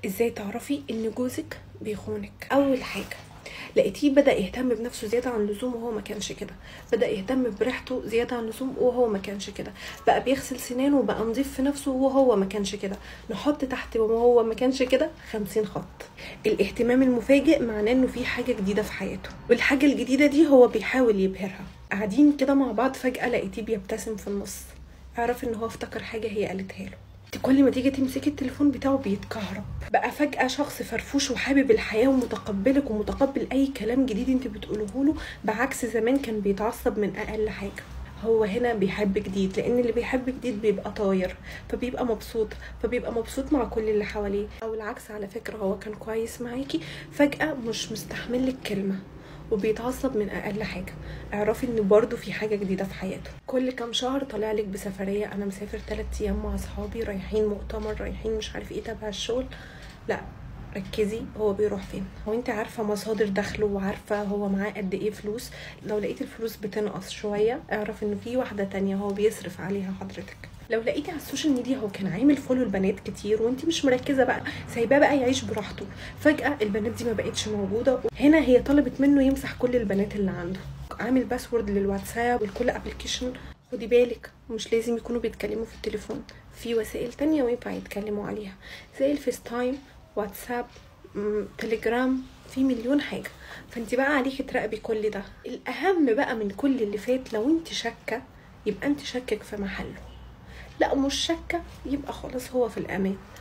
ازاي تعرفي ان جوزك بيخونك اول حاجه لقيتيه بدا يهتم بنفسه زياده عن اللزوم وهو ما كانش كده بدا يهتم بريحته زياده عن اللزوم وهو ما كانش كده بقى بيغسل سنانه وبقى نظيف في نفسه وهو ما كانش كده نحط تحت وهو ما كانش كده خمسين خط الاهتمام المفاجئ معناه انه في حاجه جديده في حياته والحاجه الجديده دي هو بيحاول يبهرها قاعدين كده مع بعض فجاه لقيتيه بيبتسم في النص اعرف ان هو افتكر حاجه هي قالتها له انت كل ما تيجي تمسكي التليفون بتاعه بيتكهرب بقى فجأة شخص فرفوش وحابب الحياة ومتقبلك ومتقبل أي كلام جديد انت بتقوله له بعكس زمان كان بيتعصب من أقل حاجة هو هنا بيحب جديد لان اللي بيحب جديد بيبقى طاير فبيبقى مبسوط فبيبقى مبسوط مع كل اللي حواليه او العكس على فكره هو كان كويس معاكي فجاه مش مستحمل لك كلمه وبيتعصب من اقل حاجه اعرفي ان برضو في حاجه جديده في حياته كل كام شهر طالع لك بسفريه انا مسافر 3 ايام مع اصحابي رايحين مؤتمر رايحين مش عارف ايه تبع الشغل لا ركزي هو بيروح فين هو انت عارفه مصادر دخله وعارفه هو معاه قد ايه فلوس لو لقيت الفلوس بتنقص شويه اعرف ان في واحده تانية هو بيصرف عليها حضرتك لو لقيتي على السوشيال ميديا هو كان عامل فولو البنات كتير وانت مش مركزه بقى سايباه بقى يعيش براحته فجاه البنات دي ما بقتش موجوده هنا هي طلبت منه يمسح كل البنات اللي عنده عامل باسورد للواتساب ولكل ابلكيشن خدي بالك مش لازم يكونوا بيتكلموا في التليفون في وسائل تانية وينفع يتكلموا عليها زي الفيس تايم واتساب مم، تليجرام في مليون حاجة فانت بقى عليكي تراقبي كل ده الأهم بقى من كل اللي فات لو انت شاكة يبقى انت شكك في محله لا مش شاكة يبقى خلاص هو في الأمان